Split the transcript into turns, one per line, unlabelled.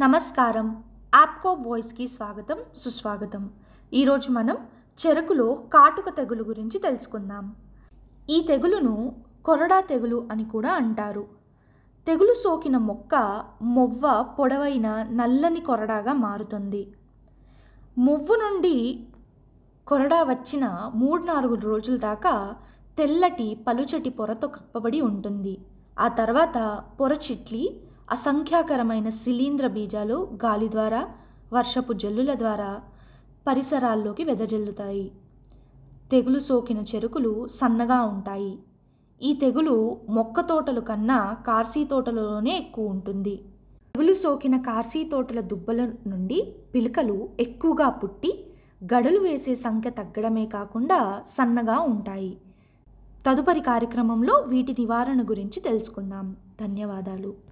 నమస్కారం యాప్కో వాయిస్కి స్వాగతం సుస్వాగతం ఈరోజు మనం చెరుకులో కాటుక తెగులు గురించి తెలుసుకుందాం ఈ తెగులును కొరడా తెగులు అని కూడా అంటారు తెగులు సోకిన మొక్క మొవ్వ పొడవైన నల్లని కొరడాగా మారుతుంది మొవ్వు నుండి కొరడా వచ్చిన మూడు నాలుగు రోజుల దాకా తెల్లటి పలుచటి పొరతో కప్పబడి ఉంటుంది ఆ తర్వాత పొర చిట్లి అసంఖ్యాకరమైన శిలీంద్ర బీజాలు గాలి ద్వారా వర్షపు జల్లుల ద్వారా పరిసరాల్లోకి వెదజల్లుతాయి తెగులు సోకిన చెరుకులు సన్నగా ఉంటాయి ఈ తెగులు మొక్క తోటలు కన్నా కార్సీ తోటలలోనే ఎక్కువ ఉంటుంది తెగులు సోకిన కార్సీ తోటల దుబ్బల నుండి పిలకలు ఎక్కువగా పుట్టి గడలు వేసే సంఖ్య తగ్గడమే కాకుండా సన్నగా ఉంటాయి తదుపరి కార్యక్రమంలో వీటి నివారణ గురించి తెలుసుకుందాం ధన్యవాదాలు